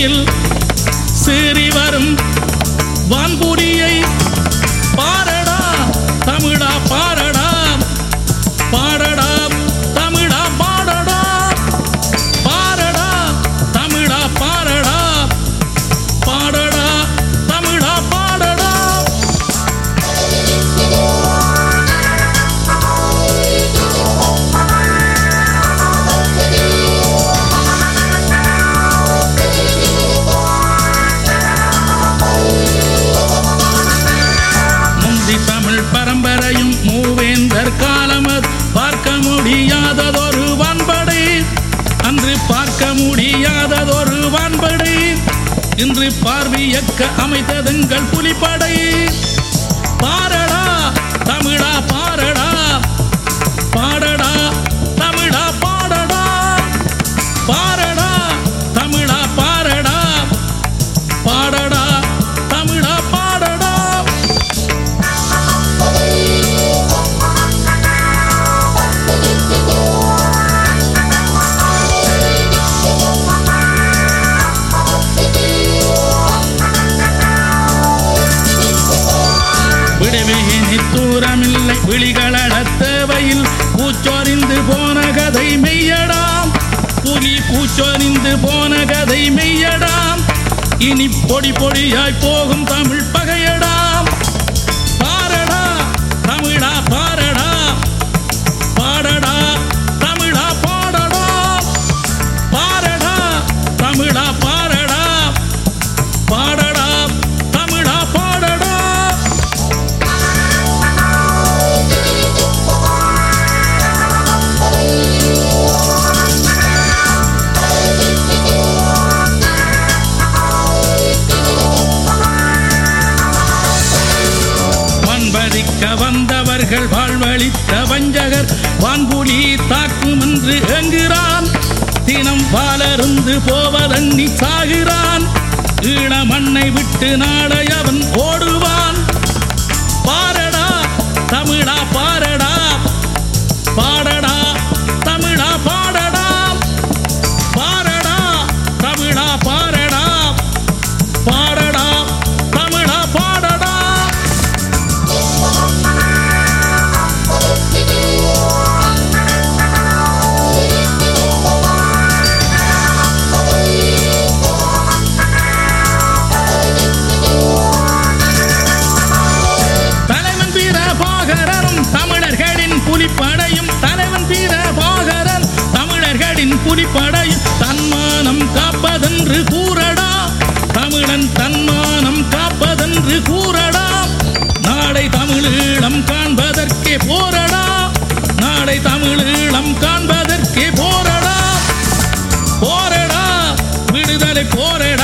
பூமியில் சீறி வரும் வான்புரியை பாரடா தமிழா பாரடா பாடடா தமிழா பாடடா பாரடா தமிழா பாரடா பாடடா தமிழா பாடடா முந்தி தமிழ் பரம்பரையும் மூவேந்தர் காலமர் பார்க்க முடியாததொரு வான்படை அன்று பார்க்க முடியாததொரு வான்படை இன்று பார்வையக்க அமைத்ததெங்கள் புலிப்படை பாரடா தமிழா பாரடா பாடடா தமிழா பாடடா பாரடா தமிழா பாரடா பாடடா தமிழா பாடடா விடுவேனி தூரமில்லை விழிகளட தேவையில் பூச்சொரிந்து போன கதை மெய்யடாம் புலி பூச்சொரிந்து போன கதை மெய்யடாம் இனி பொடி பொடியாய் போகும் தமிழ் பகையடாம் பாரடா தமிழா பாரடா பாடடா தமிழா பாடடா பாரடா தமிழா பாரடா பாடடா தமிழா பாடடா வன்பதிக்க வந்தவர்கள் வாழ்வழித்த வஞ்சகர் வான்புலி தாக்கும் என்று எங்குகிறான் தினம் பாலருந்து போவதண்ணி சாகிறான் ஈழ மண்ணை விட்டு நாடை அவன் ஓடுவான் பாரடா தமிழா பாரடா பாடடா தமிழா பாடடா பாரடா தமிழா பாரடா பாடடா தமிழா பாடடா தலைவன் வீர பாகரனும் தமிழர்களின் புலிப்படையும் தலைவன் வீர பாகரன் தமிழர்களின் புலிப்படையும் தன்மானம் காப்பதென்று கூறடா தமிழன் தன்மானம் காப்பதென்று கூறடா நாளை தமிழீழம் காண்பதற்கே போரடா நாளை தமிழீழம் காண்பதற்கே போரடா போரடா விடுதலை போரடா